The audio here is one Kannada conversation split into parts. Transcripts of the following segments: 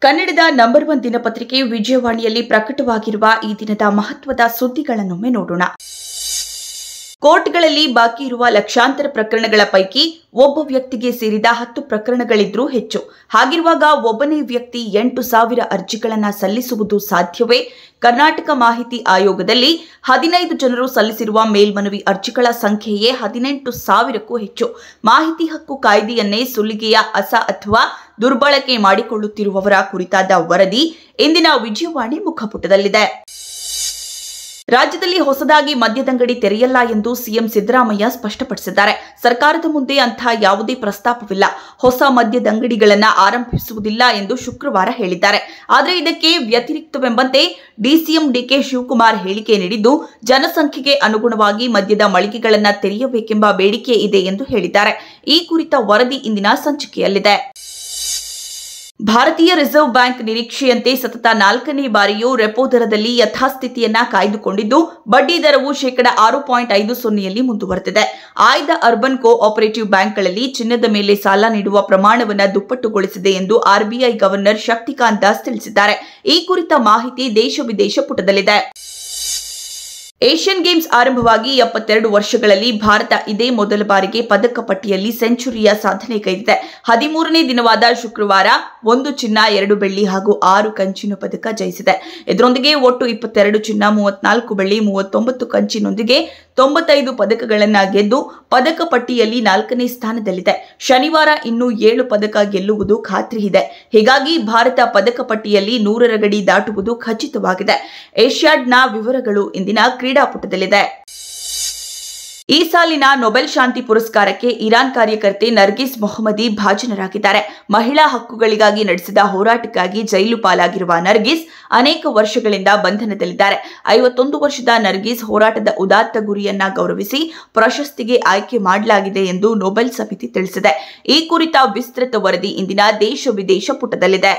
ಕನ್ನಡದ ನಂಬರ್ ಒನ್ ದಿನಪತ್ರಿಕೆ ವಿಜಯವಾಣಿಯಲ್ಲಿ ಪ್ರಕಟವಾಗಿರುವ ಈ ದಿನದ ಮಹತ್ವದ ಸುದ್ದಿಗಳನ್ನೊಮ್ಮೆ ನೋಡೋಣ ಕೋರ್ಟ್ಗಳಲ್ಲಿ ಬಾಕಿ ಇರುವ ಲಕ್ಷಾಂತರ ಪ್ರಕರಣಗಳ ಪೈಕಿ ಒಬ್ಬ ವ್ಯಕ್ತಿಗೆ ಸೇರಿದ ಹತ್ತು ಪ್ರಕರಣಗಳಿದ್ರೂ ಹೆಚ್ಚು ಹಾಗಿರುವಾಗ ಒಬ್ಬನೇ ವ್ಯಕ್ತಿ ಎಂಟು ಸಾವಿರ ಅರ್ಜಿಗಳನ್ನ ಸಲ್ಲಿಸುವುದು ಸಾಧ್ಯವೇ ಕರ್ನಾಟಕ ಮಾಹಿತಿ ಆಯೋಗದಲ್ಲಿ ಹದಿನೈದು ಜನರು ಸಲ್ಲಿಸಿರುವ ಮೇಲ್ಮನವಿ ಅರ್ಜಿಗಳ ಸಂಖ್ಯೆಯೇ ಹದಿನೆಂಟು ಸಾವಿರಕ್ಕೂ ಹೆಚ್ಚು ಮಾಹಿತಿ ಹಕ್ಕು ಕಾಯ್ದೆಯನ್ನೇ ಸುಲಿಗೆಯ ಅಸ ಅಥವಾ ದುರ್ಬಳಕೆ ಮಾಡಿಕೊಳ್ಳುತ್ತಿರುವವರ ಕುರಿತಾದ ವರದಿ ಇಂದಿನ ವಿಜಯವಾಣಿ ಮುಖಪುಟದಲ್ಲಿದೆ ರಾಜ್ಯದಲ್ಲಿ ಹೊಸದಾಗಿ ಮದ್ಯದಂಗಡಿ ತೆರೆಯಲ್ಲ ಎಂದು ಸಿಎಂ ಸಿದ್ದರಾಮಯ್ಯ ಸ್ಪಷ್ಟಪಡಿಸಿದ್ದಾರೆ ಸರ್ಕಾರದ ಮುಂದೆ ಅಂತಹ ಯಾವುದೇ ಪ್ರಸ್ತಾಪವಿಲ್ಲ ಹೊಸ ಮದ್ಯದಂಗಡಿಗಳನ್ನ ಆರಂಭಿಸುವುದಿಲ್ಲ ಎಂದು ಶುಕ್ರವಾರ ಹೇಳಿದ್ದಾರೆ ಆದರೆ ಇದಕ್ಕೆ ವ್ಯತಿರಿಕ್ತವೆಂಬಂತೆ ಡಿಸಿಎಂ ಡಿಕೆ ಶಿವಕುಮಾರ್ ಹೇಳಿಕೆ ನೀಡಿದ್ದು ಜನಸಂಖ್ಯೆಗೆ ಅನುಗುಣವಾಗಿ ಮದ್ಯದ ಮಳಿಗೆಗಳನ್ನ ತೆರೆಯಬೇಕೆಂಬ ಬೇಡಿಕೆ ಇದೆ ಎಂದು ಹೇಳಿದ್ದಾರೆ ಈ ಕುರಿತ ವರದಿ ಇಂದಿನ ಸಂಚಿಕೆಯಲ್ಲಿದೆ ಭಾರತೀಯ ರಿಸರ್ವ್ ಬ್ಯಾಂಕ್ ನಿರೀಕ್ಷೆಯಂತೆ ಸತತ ನಾಲ್ಕನೇ ಬಾರಿಯೂ ರೆಪೋ ದರದಲ್ಲಿ ಯಥಾಸ್ಥಿತಿಯನ್ನ ಕಾಯ್ದುಕೊಂಡಿದ್ದು ಬಡ್ಡಿ ದರವು ಶೇಕಡ ಆರು ಪಾಯಿಂಟ್ ಐದು ಸೊನ್ನೆಯಲ್ಲಿ ಮುಂದುವರೆದಿದೆ ಆಯ್ದ ಅರ್ಬನ್ ಕೋ ಆಪರೇಟಿವ್ ಬ್ಯಾಂಕ್ಗಳಲ್ಲಿ ಚಿನ್ನದ ಮೇಲೆ ಸಾಲ ನೀಡುವ ಪ್ರಮಾಣವನ್ನು ದುಪ್ಪಟ್ಟುಗೊಳಿಸಿದೆ ಎಂದು ಆರ್ಬಿಐ ಗವರ್ನರ್ ಶಕ್ತಿಕಾಂತ್ ದಾಸ್ ತಿಳಿಸಿದ್ದಾರೆ ಈ ಕುರಿತ ಮಾಹಿತಿ ದೇಶ ವಿದೇಶ ಪುಟದಲ್ಲಿದೆ ಏಷ್ಯನ್ ಗೇಮ್ಸ್ ಆರಂಭವಾಗಿ ಎಪ್ಪತ್ತೆರಡು ವರ್ಷಗಳಲ್ಲಿ ಭಾರತ ಇದೇ ಮೊದಲ ಬಾರಿಗೆ ಪದಕ ಪಟ್ಟಿಯಲ್ಲಿ ಸೆಂಚುರಿಯ ಸಾಧನೆ ಕೈದಿದೆ ಹದಿಮೂರನೇ ದಿನವಾದ ಶುಕ್ರವಾರ ಒಂದು ಚಿನ್ನ ಎರಡು ಬೆಳ್ಳಿ ಹಾಗೂ ಆರು ಕಂಚಿನ ಪದಕ ಜಯಿಸಿದೆ ಇದರೊಂದಿಗೆ ಒಟ್ಟು ಇಪ್ಪತ್ತೆರಡು ಚಿನ್ನ ಮೂವತ್ನಾಲ್ಕು ಬೆಳ್ಳಿ ಮೂವತ್ತೊಂಬತ್ತು ಕಂಚಿನೊಂದಿಗೆ ತೊಂಬತ್ತೈದು ಪದಕಗಳನ್ನ ಗೆದ್ದು ಪದಕ ಪಟ್ಟಿಯಲ್ಲಿ ನಾಲ್ಕನೇ ಸ್ಥಾನದಲ್ಲಿದೆ ಶನಿವಾರ ಇನ್ನೂ ಏಳು ಪದಕ ಗೆಲ್ಲುವುದು ಖಾತ್ರಿ ಇದೆ ಹೀಗಾಗಿ ಭಾರತ ಪದಕ ಪಟ್ಟಿಯಲ್ಲಿ ನೂರರ ಗಡಿ ದಾಟುವುದು ಖಚಿತವಾಗಿದೆ ಏಷ್ಯಾಡ್ನ ವಿವರಗಳು ಇಂದಿನ ಕ್ರೀಡಾಪುಟದಲ್ಲಿದೆ ಈ ಸಾಲಿನ ನೊಬೆಲ್ ಶಾಂತಿ ಪುರಸ್ಕಾರಕ್ಕೆ ಇರಾನ್ ಕಾರ್ಯಕರ್ತೆ ನರ್ಗಿಸ್ ಮೊಹಮ್ಮದಿ ಭಾಜನರಾಗಿದ್ದಾರೆ ಮಹಿಳಾ ಹಕ್ಕುಗಳಿಗಾಗಿ ನಡೆಸಿದ ಹೋರಾಟಕ್ಕಾಗಿ ಜೈಲು ಪಾಲಾಗಿರುವ ನರ್ಗಿಸ್ ಅನೇಕ ವರ್ಷಗಳಿಂದ ಬಂಧನದಲ್ಲಿದ್ದಾರೆ ಐವತ್ತೊಂದು ವರ್ಷದ ನರ್ಗಿಸ್ ಹೋರಾಟದ ಉದಾತ್ತ ಗುರಿಯನ್ನ ಗೌರವಿಸಿ ಪ್ರಶಸ್ತಿಗೆ ಆಯ್ಕೆ ಮಾಡಲಾಗಿದೆ ಎಂದು ನೊಬೆಲ್ ಸಮಿತಿ ತಿಳಿಸಿದೆ ಈ ಕುರಿತ ವಿಸ್ತೃತ ವರದಿ ಇಂದಿನ ದೇಶ ವಿದೇಶ ಪುಟದಲ್ಲಿದೆ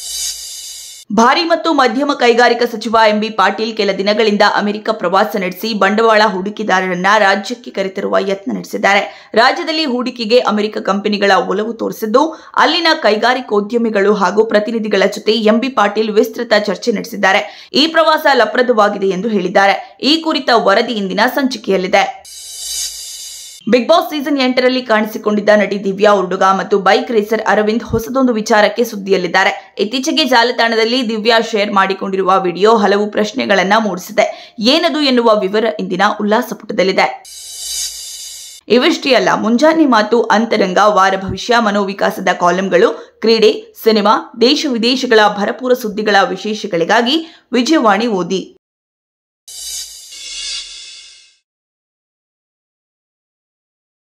ಭಾರಿ ಮತ್ತು ಮಧ್ಯಮ ಕೈಗಾರಿಕಾ ಸಚಿವ ಎಂಬಿ ಪಾಟೀಲ್ ಕೆಲ ದಿನಗಳಿಂದ ಅಮೆರಿಕ ಪ್ರವಾಸ ನಡೆಸಿ ಬಂಡವಾಳ ಹೂಡಿಕೆದಾರರನ್ನ ರಾಜ್ಯಕ್ಕೆ ಕರೆತರುವ ಯತ್ನ ನಡೆಸಿದ್ದಾರೆ ರಾಜ್ಯದಲ್ಲಿ ಹೂಡಿಕೆಗೆ ಅಮೆರಿಕ ಕಂಪನಿಗಳ ಒಲವು ತೋರಿಸಿದ್ದು ಅಲ್ಲಿನ ಕೈಗಾರಿಕೋದ್ಯಮಿಗಳು ಹಾಗೂ ಪ್ರತಿನಿಧಿಗಳ ಜೊತೆ ಎಂಬಿ ಪಾಟೀಲ್ ವಿಸ್ತೃತ ಚರ್ಚೆ ನಡೆಸಿದ್ದಾರೆ ಈ ಪ್ರವಾಸ ಲಪ್ರದವಾಗಿದೆ ಎಂದು ಹೇಳಿದ್ದಾರೆ ಈ ಕುರಿತ ವರದಿ ಇಂದಿನ ಸಂಚಿಕೆಯಲ್ಲಿದೆ ಬಿಗ್ ಬಾಸ್ ಸೀಸನ್ ಎಂಟರಲ್ಲಿ ಕಾಣಿಸಿಕೊಂಡಿದ್ದ ನಟಿ ದಿವ್ಯಾ ಉರ್ಡುಗ ಮತ್ತು ಬೈಕ್ ರೇಸರ್ ಅರವಿಂದ್ ಹೊಸದೊಂದು ವಿಚಾರಕ್ಕೆ ಸುದ್ದಿಯಲ್ಲಿದ್ದಾರೆ ಇತ್ತೀಚೆಗೆ ಜಾಲತಾಣದಲ್ಲಿ ದಿವ್ಯಾ ಶೇರ್ ಮಾಡಿಕೊಂಡಿರುವ ವಿಡಿಯೋ ಹಲವು ಪ್ರಶ್ನೆಗಳನ್ನ ಮೂಡಿಸಿದೆ ಏನದು ಎನ್ನುವ ವಿವರ ಇಂದಿನ ಉಲ್ಲಾಸ ಪುಟದಲ್ಲಿದೆ ಇವಿಷ್ಟೇ ಅಲ್ಲ ಮುಂಜಾನೆ ಮಾತು ಅಂತರಂಗ ವಾರ ಭವಿಷ್ಯ ಮನೋವಿಕಾಸದ ಕಾಲಂಗಳು ಕ್ರೀಡೆ ಸಿನಿಮಾ ದೇಶ ವಿದೇಶಗಳ ಭರಪೂರ ಸುದ್ದಿಗಳ ವಿಶೇಷಗಳಿಗಾಗಿ ವಿಜಯವಾಣಿ ಓದಿ